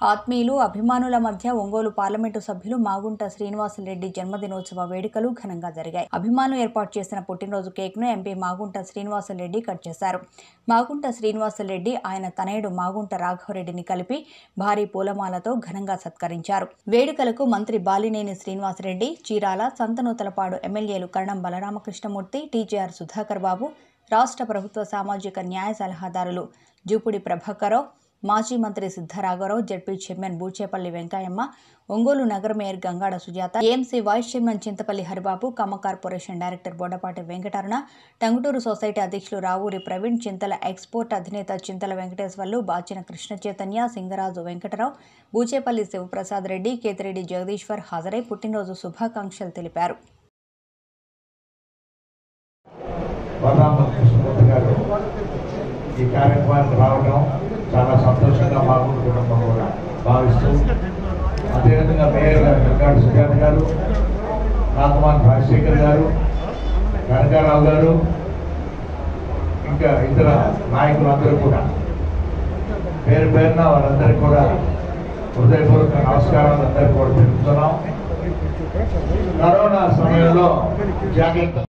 ఆత్మీయులు అభిమానుల మధ్య ఒంగోలు పార్లమెంటు సభ్యులు మాగుంట శ్రీనివాసరెడ్డి జన్మదినోత్సవ వేడుకలు ఘనంగా జరిగాయి అభిమానులు ఏర్పాటు చేసిన పుట్టినరోజు కేక్ ను ఎంపీ మాగుంట శ్రీనివాసరెడ్డి కట్ చేశారు మాగుంట శ్రీనివాసరెడ్డి ఆయన తనయుడు మాగుంట రాఘవరెడ్డిని కలిపి భారీ పూలమాలతో ఘనంగా సత్కరించారు వేడుకలకు మంత్రి బాలినేని శ్రీనివాసరెడ్డి చీరాల సంతనూతలపాడు ఎమ్మెల్యేలు కరణం బలరామకృష్ణమూర్తి టీజేఆర్ సుధాకర్ బాబు రాష్ట్ర ప్రభుత్వ సామాజిక న్యాయ సలహాదారులు జూపుడి ప్రభాకరరావు మాజీ మంత్రి సిద్ధరాఘవరావు జడ్పీ చైర్మన్ బూచేపల్లి వెంకయ్యమ్మ ఒంగోలు నగర mayor Gangada Sujatha AMC vice chairman Chintapalli Haribabu Kamma corporation director Boddapati Venkatarana Tanguturu society అధ్యక్షులు రావూరి ప్రవీణ్ చింతల ఎక్స్పోర్ట్ అధినేత చింతల వెంకటేశ్వర్లు బాచిన కృష్ణ చైతన్య సింగరాజు వెంకటరావు బూచేపల్లి శివప్రసాద్ రెడ్డి కేతిరెడ్డి జగదీశ్వర్ హాజరై పుట్టినరోజు శుభాకాంక్షలు తెలిపారు కృష్ణమూర్తి గారు ఈ కార్యక్రమానికి రావడం చాలా సంతోషంగా మాకు కుటుంబం కూడా భావిస్తూ అదేవిధంగా మేయర్ గారు వెంకట సుజాత గారు నాగమాన్ రాజశేఖర్ గారు కనకారావు గారు ఇంకా ఇతర నాయకులందరూ కూడా పేరు పేరున వాళ్ళందరికీ కూడా హృదయపూర్వక నమస్కారాలు అందరికీ కూడా తెలుపుతున్నాం కరోనా సమయంలో జాగ్రత్త